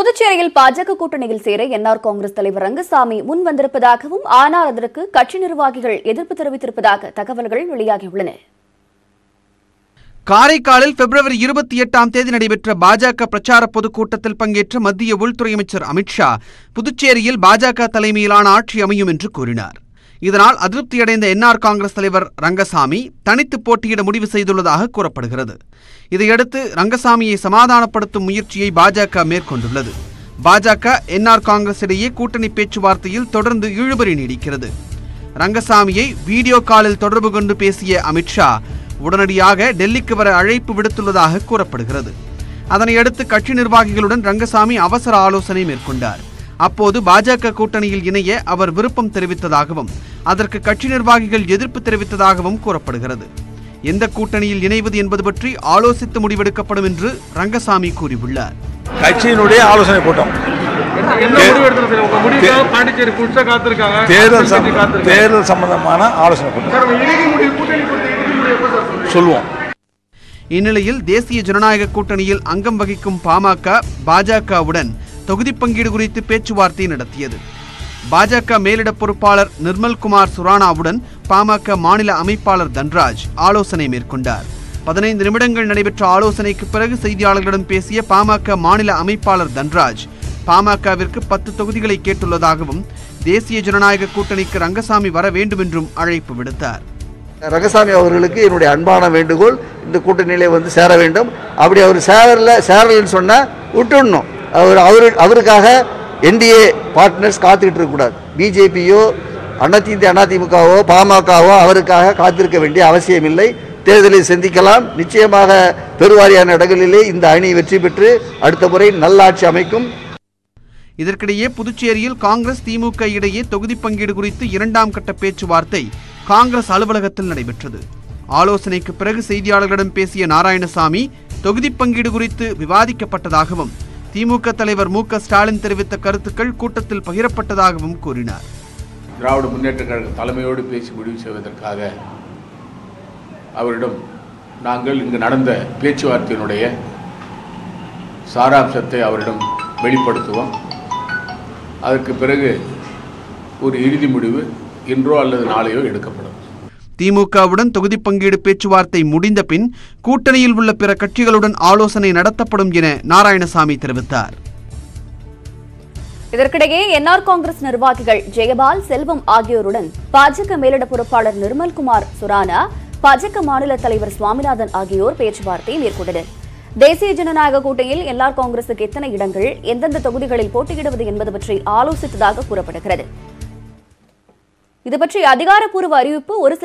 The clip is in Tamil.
புதுச்சேரியில் பாஜக கூட்டணியில் சேர என்ஆர் காங்கிரஸ் தலைவர் ரங்கசாமி முன் வந்திருப்பதாகவும் ஆனால் அதற்கு கட்சி நிர்வாகிகள் எதிர்ப்பு தெரிவித்திருப்பதாக தகவல்கள் வெளியாகியுள்ளன காரைக்காலில் பிப்ரவரி இருபத்தி எட்டாம் தேதி நடைபெற்ற பாஜக பிரச்சார பொதுக்கூட்டத்தில் பங்கேற்ற மத்திய உள்துறை அமைச்சர் அமித்ஷா புதுச்சேரியில் பாஜக தலைமையிலான ஆட்சி அமையும் என்று கூறினார் இதனால் அதிருப்தியடைந்த என்ஆர் காங்கிரஸ் தலைவர் ரங்கசாமி தனித்து போட்டியிட முடிவு செய்துள்ளதாக கூறப்படுகிறது இதையடுத்து ரங்கசாமியை சமாதானப்படுத்தும் முயற்சியை பாஜக மேற்கொண்டுள்ளது பாஜக என்ஆர் காங்கிரஸ் இடையே கூட்டணி பேச்சுவார்த்தையில் தொடர்ந்து இழுபறி நீடிக்கிறது ரங்கசாமியை வீடியோ காலில் தொடர்பு கொண்டு பேசிய அமித்ஷா உடனடியாக டெல்லிக்கு வர அழைப்பு விடுத்துள்ளதாக கூறப்படுகிறது அதனையடுத்து கட்சி நிர்வாகிகளுடன் ரங்கசாமி அவசர ஆலோசனை மேற்கொண்டார் அப்போது பாஜக கூட்டணியில் இணைய அவர் விருப்பம் தெரிவித்ததாகவும் அதற்கு கட்சி நிர்வாகிகள் எதிர்ப்பு தெரிவித்ததாகவும் கூறப்படுகிறது எந்த கூட்டணியில் இணைவது என்பது பற்றி ஆலோசித்து முடிவெடுக்கப்படும் என்று ரங்கசாமி கூறியுள்ளார் கட்சியினுடைய ஆலோசனை கூட்டம் என்ன முடிவு எடுத்தது சார் உங்க முடிவுக்காக பாண்டிச்சேரி புதுசா காத்திருக்காங்க தேர்தல் சம்- கட்சி காத்திருக்காங்க தேர்தல் சம்பந்தமான ஆலோசனை கூட்டம் சார் உங்க இறுதி முடிவு கூட்டணி குறித்த இறுதி முடிவு எப்போ சார் சொல்லுவீங்க? சொல்லுவோம் இந்நிலையில் தேசிய ஜனநாயக கூட்டணியில் அங்கம் வகிக்கும் பாமக பாஜகவுடன் தொகுதி பங்கீடு குறித்து பேச்சுவார்த்தை நடத்தியது பாஜக மேலிட பொறுப்பாளர் நிர்மல்குமார் சுரானாவுடன் பாமக மாநில அமைப்பாளர் தன்ராஜ் ஆலோசனை மேற்கொண்டார் பதினைந்து நிமிடங்கள் நடைபெற்ற ஆலோசனைக்கு பிறகு செய்தியாளர்களிடம் பேசிய பாமக மாநில அமைப்பாளர் தன்ராஜ் பாமகவிற்கு பத்து தொகுதிகளை கேட்டுள்ளதாகவும் தேசிய ஜனநாயக கூட்டணிக்கு ரங்கசாமி வர வேண்டும் என்றும் அழைப்பு விடுத்தார் ரங்கசாமி அவர்களுக்கு என்னுடைய அன்பான வேண்டுகோள் இந்த கூட்டணியிலே வந்து சேர வேண்டும் அப்படி அவர் சேரல சேரலன்னு சொன்னால் விட்டுடணும் அவர் அவரு அவருக்காக என்டிஏ பார்ட்னர்ஸ் காத்துக்கிட்டு இருக்கக்கூடாது பிஜேபியோ அதிமுக அதிமுகவோ பாமகவோ அவருக்காக காத்திருக்க வேண்டிய அவசியமில்லை தேர்தலை சந்திக்கலாம் நிச்சயமாக பெருவாரியான இடங்களிலே இந்த அணி வெற்றி பெற்று அடுத்த முறை நல்லாட்சி அமைக்கும் இதற்கிடையே புதுச்சேரியில் காங்கிரஸ் திமுக இடையே தொகுதி பங்கீடு குறித்து இரண்டாம் கட்ட பேச்சுவார்த்தை காங்கிரஸ் அலுவலகத்தில் நடைபெற்றது ஆலோசனைக்கு பிறகு செய்தியாளர்களிடம் பேசிய நாராயணசாமி தொகுதி பங்கீடு குறித்து விவாதிக்கப்பட்டதாகவும் திமுக தலைவர் மு க ஸ்டாலின் தெரிவித்த கருத்துக்கள் கூட்டத்தில் பகிரப்பட்டதாகவும் கூறினார் திராவிட முன்னேற்ற கழக தலைமையோடு பேசி முடிவு செய்வதற்காக அவரிடம் நாங்கள் இங்கு நடந்த பேச்சுவார்த்தையினுடைய சாராம்சத்தை அவரிடம் வெளிப்படுத்துவோம் அதற்கு பிறகு ஒரு இறுதி முடிவு இன்றோ அல்லது நாளையோ எடுக்கப்படும் திமுகவுடன் தொகுதி பங்கீடு பேச்சுவார்த்தை முடிந்த பின் கூட்டணியில் உள்ள பிற கட்சிகளுடன் ஆலோசனை நடத்தப்படும் என நாராயணசாமி தெரிவித்தார் இதற்கிடையே என்ஆர் காங்கிரஸ் நிர்வாகிகள் ஜெயபால் செல்வம் ஆகியோருடன் பாஜக மேலிட பொறுப்பாளர் நிர்மல்குமார் சுரானா பாஜக மாநில தலைவர் சுவாமிநாதன் ஆகியோர் பேச்சுவார்த்தை மேற்கொண்டனர் தேசிய ஜனநாயக கூட்டணியில் என்ஆர் காங்கிரசுக்கு எத்தனை இடங்கள் எந்தெந்த தொகுதிகளில் போட்டியிடுவது என்பது பற்றி ஆலோசித்ததாக கூறப்படுகிறது இது பற்றி அதிகாரப்பூர்வ அறிவிப்பு ஒரு சில